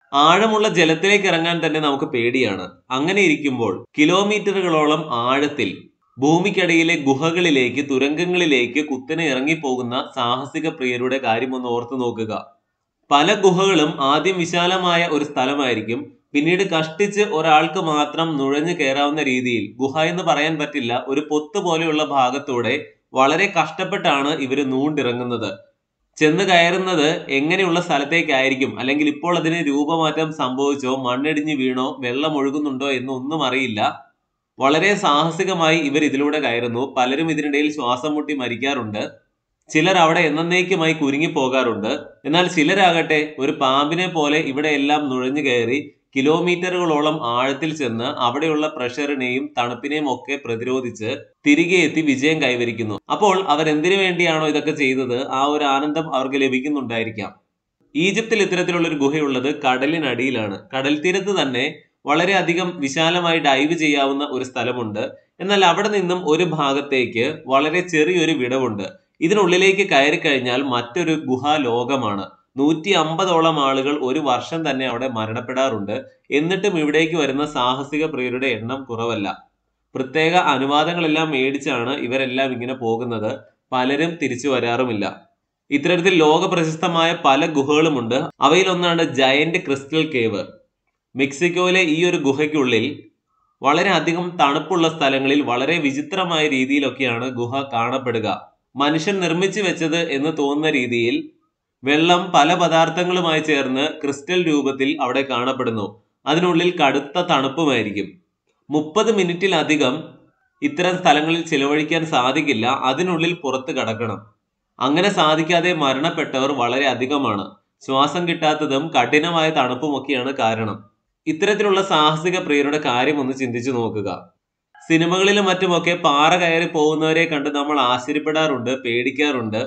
ആഴമുള്ള ജലത്തിലേക്ക് ഇറങ്ങാൻ തന്നെ നമുക്ക് പേടിയാണ് അങ്ങനെ ഇരിക്കുമ്പോൾ കിലോമീറ്ററുകളോളം ആഴത്തിൽ ഭൂമിക്കടിയിലെ ഗുഹകളിലേക്ക് തുരങ്കങ്ങളിലേക്ക് കുത്തനെ ഇറങ്ങിപ്പോകുന്ന സാഹസിക പ്രിയരുടെ കാര്യം ഒന്ന് ഓർത്തു നോക്കുക പല ഗുഹകളും ആദ്യം വിശാലമായ ഒരു സ്ഥലമായിരിക്കും പിന്നീട് കഷ്ടിച്ച് ഒരാൾക്ക് മാത്രം നുഴഞ്ഞു കയറാവുന്ന രീതിയിൽ ഗുഹ എന്ന് പറയാൻ പറ്റില്ല ഒരു പൊത്ത് പോലെയുള്ള ഭാഗത്തൂടെ വളരെ കഷ്ടപ്പെട്ടാണ് ഇവർ നൂണ്ടിറങ്ങുന്നത് ചെന്ന് കയറുന്നത് എങ്ങനെയുള്ള സ്ഥലത്തേക്കായിരിക്കും അല്ലെങ്കിൽ ഇപ്പോൾ അതിന് രൂപമാറ്റം സംഭവിച്ചോ മണ്ണിടിഞ്ഞ് വീണോ വെള്ളം ഒഴുകുന്നുണ്ടോ എന്നൊന്നും അറിയില്ല വളരെ സാഹസികമായി ഇവർ ഇതിലൂടെ കയറുന്നു പലരും ഇതിനിടയിൽ ശ്വാസം മുട്ടി മരിക്കാറുണ്ട് ചിലർ അവിടെ എന്നേക്കുമായി കുരുങ്ങി പോകാറുണ്ട് എന്നാൽ ചിലരാകട്ടെ ഒരു പാമ്പിനെ പോലെ ഇവിടെ എല്ലാം നുഴഞ്ഞു കയറി കിലോമീറ്ററുകളോളം ആഴത്തിൽ ചെന്ന് അവിടെയുള്ള പ്രഷറിനെയും തണുപ്പിനെയും ഒക്കെ പ്രതിരോധിച്ച് തിരികെ എത്തി വിജയം കൈവരിക്കുന്നു അപ്പോൾ അവർ എന്തിനു വേണ്ടിയാണോ ഇതൊക്കെ ചെയ്തത് ആ ഒരു ആനന്ദം അവർക്ക് ലഭിക്കുന്നുണ്ടായിരിക്കാം ഈജിപ്തിൽ ഇത്തരത്തിലുള്ള ഒരു ഗുഹയുള്ളത് കടലിനടിയിലാണ് കടൽ തീരത്ത് തന്നെ വളരെയധികം വിശാലമായി ഡൈവ് ചെയ്യാവുന്ന ഒരു സ്ഥലമുണ്ട് എന്നാൽ അവിടെ നിന്നും ഒരു ഭാഗത്തേക്ക് വളരെ ചെറിയൊരു വിടവുണ്ട് ഇതിനുള്ളിലേക്ക് കയറി കഴിഞ്ഞാൽ മറ്റൊരു ഗുഹാ ലോകമാണ് നൂറ്റി അമ്പതോളം ആളുകൾ ഒരു വർഷം തന്നെ അവിടെ മരണപ്പെടാറുണ്ട് എന്നിട്ടും ഇവിടേക്ക് വരുന്ന സാഹസിക പ്രിയരുടെ എണ്ണം കുറവല്ല പ്രത്യേക അനുവാദങ്ങളെല്ലാം മേടിച്ചാണ് ഇവരെല്ലാം ഇങ്ങനെ പോകുന്നത് പലരും തിരിച്ചു വരാറുമില്ല ഇത്തരത്തിൽ ലോക പ്രശസ്തമായ പല ഗുഹകളുമുണ്ട് അവയിലൊന്നാണ് ജയന്റ് ക്രിസ്റ്റൽ കേവ് മെക്സിക്കോയിലെ ഈ ഒരു ഗുഹയ്ക്കുള്ളിൽ വളരെ അധികം തണുപ്പുള്ള സ്ഥലങ്ങളിൽ വളരെ വിചിത്രമായ രീതിയിലൊക്കെയാണ് ഗുഹ കാണപ്പെടുക മനുഷ്യൻ നിർമ്മിച്ചു വെച്ചത് എന്ന് തോന്നുന്ന രീതിയിൽ വെള്ളം പല പദാർത്ഥങ്ങളുമായി ചേർന്ന് ക്രിസ്റ്റൽ രൂപത്തിൽ അവിടെ കാണപ്പെടുന്നു അതിനുള്ളിൽ കടുത്ത തണുപ്പുമായിരിക്കും മുപ്പത് മിനിറ്റിലധികം ഇത്തരം സ്ഥലങ്ങളിൽ ചിലവഴിക്കാൻ സാധിക്കില്ല അതിനുള്ളിൽ പുറത്ത് കടക്കണം അങ്ങനെ സാധിക്കാതെ മരണപ്പെട്ടവർ വളരെ അധികമാണ് ശ്വാസം കിട്ടാത്തതും കഠിനമായ തണുപ്പുമൊക്കെയാണ് കാരണം ഇത്തരത്തിലുള്ള സാഹസിക പ്രിയരുടെ കാര്യം ഒന്ന് ചിന്തിച്ചു നോക്കുക സിനിമകളിലും മറ്റുമൊക്കെ പാറ കയറി പോകുന്നവരെ കണ്ട് നമ്മൾ ആശ്ചര്യപ്പെടാറുണ്ട് പേടിക്കാറുണ്ട്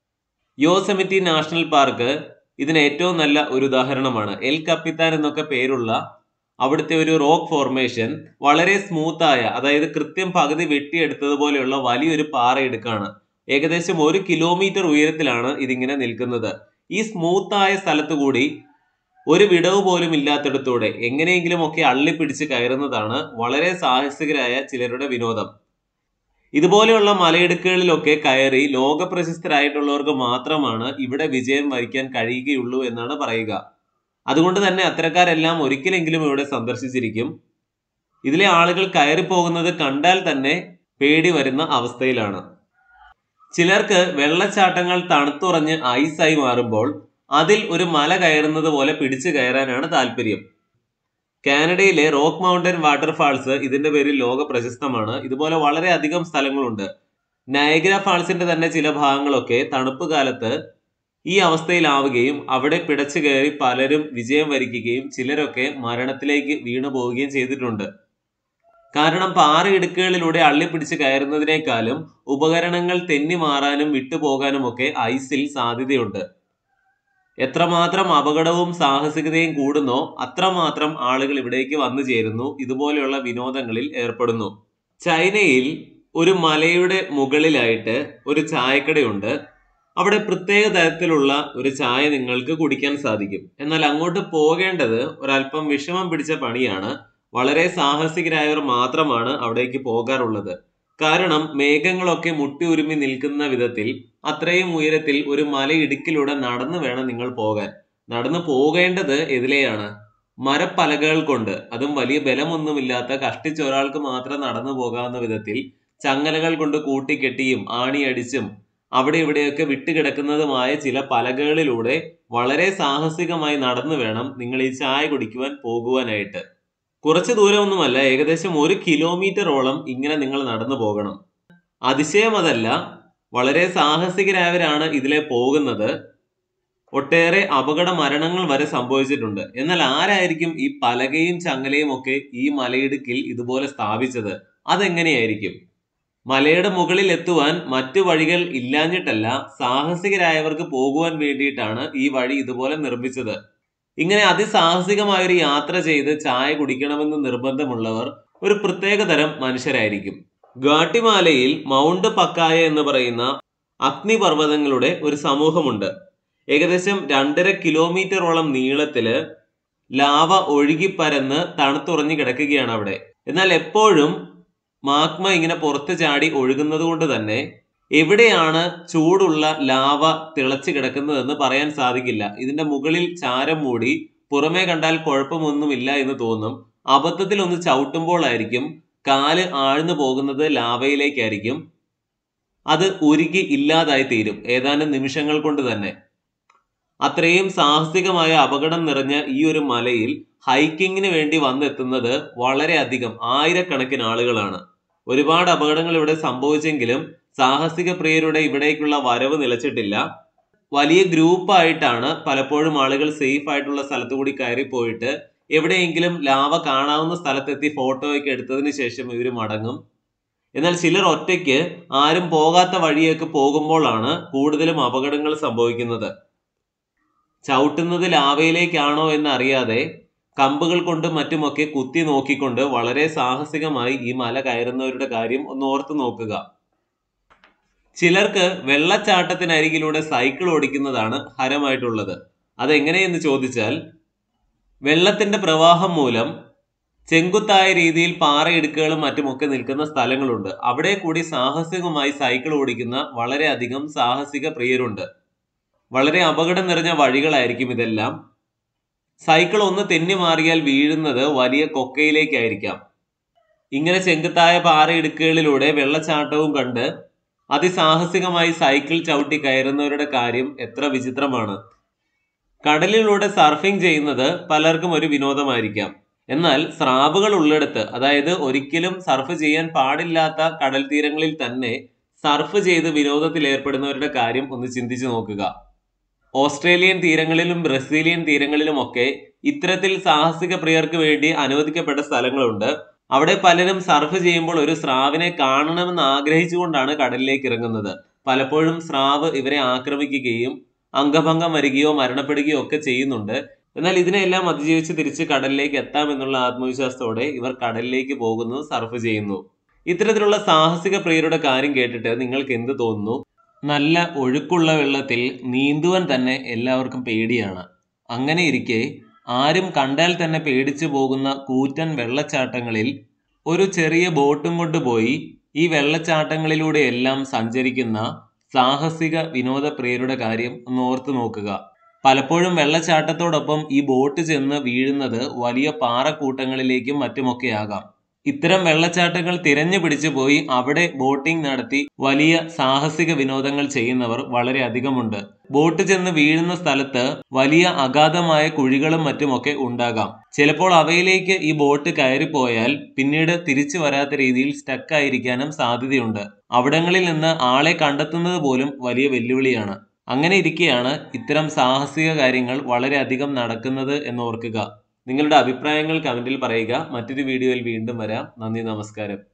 യോസെമിറ്റി നാഷണൽ പാർക്ക് ഇതിന് ഏറ്റവും നല്ല ഒരു ഉദാഹരണമാണ് എൽ കപ്പിത്താൻ എന്നൊക്കെ പേരുള്ള അവിടുത്തെ ഒരു റോക്ക് ഫോർമേഷൻ വളരെ സ്മൂത്തായ അതായത് കൃത്യം പകുതി വെട്ടിയെടുത്തതുപോലെയുള്ള വലിയൊരു പാറയിടുക്കാണ് ഏകദേശം ഒരു കിലോമീറ്റർ ഉയരത്തിലാണ് ഇതിങ്ങനെ നിൽക്കുന്നത് ഈ സ്മൂത്തായ സ്ഥലത്തു കൂടി ഒരു വിടവ് പോലും ഇല്ലാത്തിടത്തൂടെ എങ്ങനെയെങ്കിലും ഒക്കെ അള്ളിപ്പിടിച്ച് കയറുന്നതാണ് വളരെ സാഹസികരായ ചിലരുടെ വിനോദം ഇതുപോലെയുള്ള മലയിടുക്കുകളിലൊക്കെ കയറി ലോകപ്രശസ്തരായിട്ടുള്ളവർക്ക് മാത്രമാണ് ഇവിടെ വിജയം വരിക്കാൻ കഴിയുകയുള്ളൂ എന്നാണ് പറയുക അതുകൊണ്ട് തന്നെ അത്തരക്കാരെല്ലാം ഒരിക്കലെങ്കിലും ഇവിടെ സന്ദർശിച്ചിരിക്കും ഇതിലെ ആളുകൾ കയറി പോകുന്നത് കണ്ടാൽ തന്നെ പേടി വരുന്ന അവസ്ഥയിലാണ് ചിലർക്ക് വെള്ളച്ചാട്ടങ്ങൾ തണുത്തുറഞ്ഞ് ഐസായി മാറുമ്പോൾ അതിൽ ഒരു മല കയറുന്നത് പോലെ പിടിച്ചു കയറാനാണ് താല്പര്യം കാനഡയിലെ റോക്ക് മൗണ്ടൻ വാട്ടർഫാൾസ് ഇതിന്റെ പേരിൽ ലോക പ്രശസ്തമാണ് ഇതുപോലെ വളരെ അധികം സ്ഥലങ്ങളുണ്ട് നയഗ്ര ഫാൾസിന്റെ തന്നെ ചില ഭാഗങ്ങളൊക്കെ തണുപ്പ് കാലത്ത് ഈ അവസ്ഥയിലാവുകയും അവിടെ പിടച്ചു കയറി പലരും വിജയം വരിക്കുകയും ചിലരൊക്കെ മരണത്തിലേക്ക് വീണു പോവുകയും ചെയ്തിട്ടുണ്ട് കാരണം പാറയിടുക്കുകളിലൂടെ അള്ളിപ്പിടിച്ച് കയറുന്നതിനേക്കാളും ഉപകരണങ്ങൾ തെന്നി മാറാനും വിട്ടുപോകാനും ഒക്കെ ഐസിൽ സാധ്യതയുണ്ട് എത്രമാത്രം അപകടവും സാഹസികതയും കൂടുന്നോ അത്രമാത്രം ആളുകൾ ഇവിടേക്ക് വന്നു ചേരുന്നു ഇതുപോലെയുള്ള വിനോദങ്ങളിൽ ഏർപ്പെടുന്നു ചൈനയിൽ ഒരു മലയുടെ മുകളിലായിട്ട് ഒരു ചായക്കടയുണ്ട് അവിടെ പ്രത്യേക തരത്തിലുള്ള ഒരു ചായ നിങ്ങൾക്ക് കുടിക്കാൻ സാധിക്കും എന്നാൽ അങ്ങോട്ട് പോകേണ്ടത് ഒരല്പം വിഷമം പിടിച്ച പണിയാണ് വളരെ സാഹസികരായവർ മാത്രമാണ് അവിടേക്ക് പോകാറുള്ളത് കാരണം മേഘങ്ങളൊക്കെ മുട്ടി ഉരുമി നിൽക്കുന്ന വിധത്തിൽ അത്രയും ഉയരത്തിൽ ഒരു മലയിടുക്കിലൂടെ നടന്നു വേണം നിങ്ങൾ പോകാൻ നടന്നു പോകേണ്ടത് എതിലെയാണ് മരപ്പലകകൾ കൊണ്ട് അതും വലിയ ബലമൊന്നുമില്ലാത്ത കഷ്ടിച്ച ഒരാൾക്ക് മാത്രം നടന്നു പോകാവുന്ന വിധത്തിൽ ചങ്ങലകൾ കൊണ്ട് കൂട്ടിക്കെട്ടിയും ആണിയടിച്ചും അവിടെ ഇവിടെയൊക്കെ വിട്ടുകിടക്കുന്നതുമായ ചില പലകകളിലൂടെ വളരെ സാഹസികമായി നടന്നു വേണം നിങ്ങൾ ഈ ചായ കുടിക്കുവാൻ പോകുവാനായിട്ട് കുറച്ച് ദൂരമൊന്നുമല്ല ഏകദേശം ഒരു കിലോമീറ്ററോളം ഇങ്ങനെ നിങ്ങൾ നടന്നു പോകണം അതിശയം അതല്ല വളരെ സാഹസികരായവരാണ് ഇതിലെ പോകുന്നത് ഒട്ടേറെ അപകട മരണങ്ങൾ വരെ സംഭവിച്ചിട്ടുണ്ട് എന്നാൽ ആരായിരിക്കും ഈ പലകയും ചങ്ങലയും ഒക്കെ ഈ മലയിടുക്കിൽ ഇതുപോലെ സ്ഥാപിച്ചത് അതെങ്ങനെയായിരിക്കും മലയുടെ മുകളിൽ എത്തുവാൻ മറ്റു വഴികൾ ഇല്ലാഞ്ഞിട്ടല്ല സാഹസികരായവർക്ക് പോകുവാൻ വേണ്ടിയിട്ടാണ് ഈ വഴി ഇതുപോലെ നിർമ്മിച്ചത് ഇങ്ങനെ അതിസാഹസികമായ ഒരു യാത്ര ചെയ്ത് ചായ കുടിക്കണമെന്ന് നിർബന്ധമുള്ളവർ ഒരു പ്രത്യേക തരം മനുഷ്യരായിരിക്കും ഗാട്ടിമാലയിൽ മൗണ്ട് പക്കായ എന്ന് പറയുന്ന അഗ്നിപർവ്വതങ്ങളുടെ ഒരു സമൂഹമുണ്ട് ഏകദേശം രണ്ടര കിലോമീറ്ററോളം നീളത്തില് ലാവ ഒഴുകിപ്പരന്ന് തണുത്തുറഞ്ഞു കിടക്കുകയാണ് അവിടെ എന്നാൽ എപ്പോഴും മാഗ്മ ഇങ്ങനെ പുറത്ത് ചാടി ഒഴുകുന്നത് കൊണ്ട് തന്നെ എവിടെയാണ് ചൂടുള്ള ലാവ തിളച്ചു കിടക്കുന്നതെന്ന് പറയാൻ സാധിക്കില്ല ഇതിന്റെ മുകളിൽ ചാരം മൂടി പുറമേ കണ്ടാൽ കുഴപ്പമൊന്നുമില്ല എന്ന് തോന്നും അബദ്ധത്തിൽ ഒന്ന് ചവിട്ടുമ്പോഴായിരിക്കും കാല് ആഴ്ന്നു പോകുന്നത് ലാവയിലേക്കായിരിക്കും അത് ഉരുകി ഇല്ലാതായി തീരും ഏതാനും നിമിഷങ്ങൾ കൊണ്ട് തന്നെ അത്രയും സാഹസികമായ അപകടം നിറഞ്ഞ ഈ ഒരു മലയിൽ ഹൈക്കിങ്ങിന് വേണ്ടി വന്നെത്തുന്നത് വളരെയധികം ആയിരക്കണക്കിന് ആളുകളാണ് ഒരുപാട് അപകടങ്ങൾ ഇവിടെ സംഭവിച്ചെങ്കിലും സാഹസിക പ്രിയരുടെ ഇവിടേക്കുള്ള വരവ് നിലച്ചിട്ടില്ല വലിയ ഗ്രൂപ്പായിട്ടാണ് പലപ്പോഴും ആളുകൾ സേഫ് ആയിട്ടുള്ള സ്ഥലത്തു കൂടി കയറി പോയിട്ട് എവിടെയെങ്കിലും ലാവ കാണാവുന്ന സ്ഥലത്തെത്തി ഫോട്ടോയൊക്കെ എടുത്തതിന് ശേഷം ഇവർ മടങ്ങും എന്നാൽ ചിലർ ഒറ്റയ്ക്ക് ആരും പോകാത്ത വഴിയൊക്കെ പോകുമ്പോഴാണ് കൂടുതലും അപകടങ്ങൾ സംഭവിക്കുന്നത് ചവിട്ടുന്നത് ലാവയിലേക്കാണോ എന്ന് അറിയാതെ കമ്പുകൾ കൊണ്ട് മറ്റുമൊക്കെ കുത്തി നോക്കിക്കൊണ്ട് വളരെ സാഹസികമായി ഈ മല കയറുന്നവരുടെ കാര്യം ഒന്ന് ഓർത്തു നോക്കുക ചിലർക്ക് വെള്ളച്ചാട്ടത്തിനരികിലൂടെ സൈക്കിൾ ഓടിക്കുന്നതാണ് ഹരമായിട്ടുള്ളത് അതെങ്ങനെയെന്ന് ചോദിച്ചാൽ വെള്ളത്തിന്റെ പ്രവാഹം മൂലം ചെങ്കുത്തായ രീതിയിൽ പാറയിടുക്കുകളും മറ്റുമൊക്കെ നിൽക്കുന്ന സ്ഥലങ്ങളുണ്ട് അവിടെ കൂടി സാഹസികമായി സൈക്കിൾ ഓടിക്കുന്ന വളരെയധികം സാഹസിക പ്രിയരുണ്ട് വളരെ അപകടം നിറഞ്ഞ വഴികളായിരിക്കും ഇതെല്ലാം സൈക്കിൾ ഒന്ന് തെന്നി മാറിയാൽ വീഴുന്നത് വലിയ കൊക്കയിലേക്കായിരിക്കാം ഇങ്ങനെ ചെങ്കുത്തായ പാറയിടുക്കുകളിലൂടെ വെള്ളച്ചാട്ടവും കണ്ട് അതിസാഹസികമായി സൈക്കിൾ ചവിട്ടി കയറുന്നവരുടെ കാര്യം എത്ര വിചിത്രമാണ് കടലിലൂടെ സർഫിംഗ് ചെയ്യുന്നത് പലർക്കും ഒരു വിനോദമായിരിക്കാം എന്നാൽ സ്രാവുകൾ ഉള്ളിടത്ത് അതായത് ഒരിക്കലും സർഫ് ചെയ്യാൻ പാടില്ലാത്ത കടൽ തീരങ്ങളിൽ തന്നെ സർഫ് ചെയ്ത് വിനോദത്തിൽ ഏർപ്പെടുന്നവരുടെ കാര്യം ഒന്ന് ചിന്തിച്ചു നോക്കുക ഓസ്ട്രേലിയൻ തീരങ്ങളിലും ബ്രസീലിയൻ തീരങ്ങളിലുമൊക്കെ ഇത്തരത്തിൽ സാഹസിക പ്രിയർക്ക് വേണ്ടി അനുവദിക്കപ്പെട്ട സ്ഥലങ്ങളുണ്ട് അവിടെ പലരും സർഫ് ചെയ്യുമ്പോൾ ഒരു സ്രാവിനെ കാണണമെന്ന് ആഗ്രഹിച്ചുകൊണ്ടാണ് കടലിലേക്ക് ഇറങ്ങുന്നത് പലപ്പോഴും സ്രാവ് ഇവരെ ആക്രമിക്കുകയും അംഗഭംഗം വരികയോ മരണപ്പെടുകയോ ഒക്കെ ചെയ്യുന്നുണ്ട് എന്നാൽ ഇതിനെല്ലാം അതിജീവിച്ച് തിരിച്ച് കടലിലേക്ക് എത്താമെന്നുള്ള ആത്മവിശ്വാസത്തോടെ ഇവർ കടലിലേക്ക് പോകുന്നു സർഫ് ചെയ്യുന്നു ഇത്തരത്തിലുള്ള സാഹസിക പ്രിയരുടെ കാര്യം കേട്ടിട്ട് നിങ്ങൾക്ക് എന്ത് തോന്നുന്നു നല്ല ഒഴുക്കുള്ള വെള്ളത്തിൽ നീന്തുവാൻ തന്നെ എല്ലാവർക്കും പേടിയാണ് അങ്ങനെ ഇരിക്കെ ആരും കണ്ടാൽ തന്നെ പേടിച്ചു പോകുന്ന കൂറ്റൻ വെള്ളച്ചാട്ടങ്ങളിൽ ഒരു ചെറിയ ബോട്ടും കൊണ്ടുപോയി ഈ വെള്ളച്ചാട്ടങ്ങളിലൂടെ എല്ലാം സഞ്ചരിക്കുന്ന സാഹസിക വിനോദപ്രിയരുടെ കാര്യം ഒന്ന് ഓർത്തു നോക്കുക പലപ്പോഴും വെള്ളച്ചാട്ടത്തോടൊപ്പം ഈ ബോട്ട് ചെന്ന് വീഴുന്നത് വലിയ പാറക്കൂട്ടങ്ങളിലേക്കും മറ്റുമൊക്കെയാകാം ഇത്തരം വെള്ളച്ചാട്ടങ്ങൾ തിരഞ്ഞു പിടിച്ചു പോയി അവിടെ ബോട്ടിംഗ് നടത്തി വലിയ സാഹസിക വിനോദങ്ങൾ ചെയ്യുന്നവർ വളരെ അധികമുണ്ട് ബോട്ട് ചെന്ന് വീഴുന്ന സ്ഥലത്ത് വലിയ അഗാധമായ കുഴികളും മറ്റുമൊക്കെ ഉണ്ടാകാം ചിലപ്പോൾ അവയിലേക്ക് ഈ ബോട്ട് കയറിപ്പോയാൽ പിന്നീട് തിരിച്ചു വരാത്ത രീതിയിൽ സ്റ്റക്ക് ആയിരിക്കാനും സാധ്യതയുണ്ട് അവിടങ്ങളിൽ നിന്ന് ആളെ കണ്ടെത്തുന്നത് പോലും വലിയ വെല്ലുവിളിയാണ് അങ്ങനെ ഇരിക്കെയാണ് ഇത്തരം സാഹസിക കാര്യങ്ങൾ വളരെയധികം നടക്കുന്നത് എന്ന് ഓർക്കുക നിങ്ങളുടെ അഭിപ്രായങ്ങൾ കമന്റിൽ പറയുക മറ്റൊരു വീഡിയോയിൽ വീണ്ടും വരാം നന്ദി നമസ്കാരം